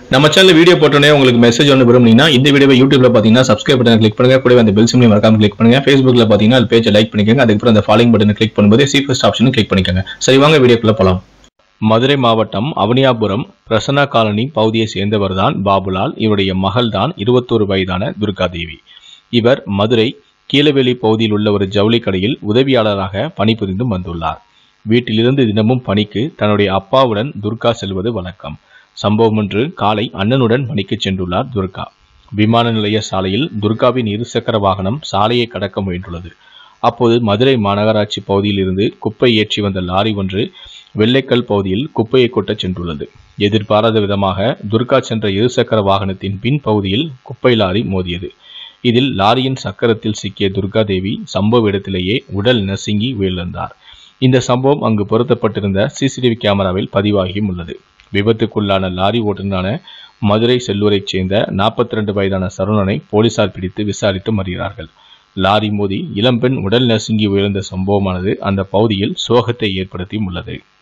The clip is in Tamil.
நம்ம சேனல் வீடியோ போட்டோன்னே உங்களுக்கு மெசேஜ் ஒன்று விரும்புனீங்கன்னா இந்த வீடியோவை யூடியூப்ல பார்த்தீங்கன்னா சப்ஸ்கிரைப் பட்டன் கிளிக் பண்ணுங்க கூடவே அந்த பெல் சிம்லையும் மறக்காம கிளிக் பண்ணுங்க ஃபேஸ்புக்ல பார்த்தீங்கன்னா அது பேஜை லைக் பண்ணிக்கோங்க அதுக்கப்புறம் அந்த ஃபாலோயிங் பட்டனை கிளிக் பண்ணும்போது சி ஃபர்ஸ்ட் ஆப்ஷனும் கிளிக் பண்ணிக்கோங்க சரி வாங்க வீடியோக்குள்ள போலாம் மதுரை மாவட்டம் அவனியாபுரம் பிரசன்னா காலனி பகுதியை சேர்ந்தவர் தான் பாபுலால் இவருடைய மகள் தான் இருபத்தோரு வயதான துர்காதேவி இவர் மதுரை கீழவேலி பகுதியில் உள்ள ஒரு ஜவுளி கடையில் உதவியாளராக பணிபுரிந்து வந்துள்ளார் வீட்டிலிருந்து தினமும் பணிக்கு தன்னுடைய அப்பாவுடன் துர்கா செல்வது வழக்கம் சம்பவம் ஒன்று காலை அண்ணனுடன் பணிக்கு சென்றுள்ளார் துர்கா விமான நிலைய சாலையில் துர்காவின் இருசக்கர வாகனம் சாலையை கடக்க முயன்றுள்ளது அப்போது மதுரை மாநகராட்சி பகுதியில் இருந்து குப்பை ஏற்றி வந்த லாரி ஒன்று வெள்ளைக்கல் பகுதியில் குப்பையை கொட்டச் சென்றுள்ளது எதிர்பாராத விதமாக துர்கா சென்ற இருசக்கர வாகனத்தின் பின் பகுதியில் குப்பை லாரி மோதியது இதில் லாரியின் சக்கரத்தில் சிக்கிய துர்கா தேவி சம்பவ இடத்திலேயே உடல் நசுங்கி உயிரிழந்தார் இந்த சம்பவம் அங்கு பொருத்தப்பட்டிருந்த சிசிடிவி கேமராவில் பதிவாகியும் உள்ளது விபத்துக்குள்ளான லாரி ஓட்டுநரான மதுரை செல்லூரைச் சேர்ந்த 42 வயதான சரவணனை போலீசார் பிடித்து விசாரித்து வருகிறார்கள் லாரி மோதி இளம்பெண் உடல் நசுங்கி உயர்ந்த சம்பவமானது அந்த பகுதியில் சோகத்தை ஏற்படுத்தியும் உள்ளது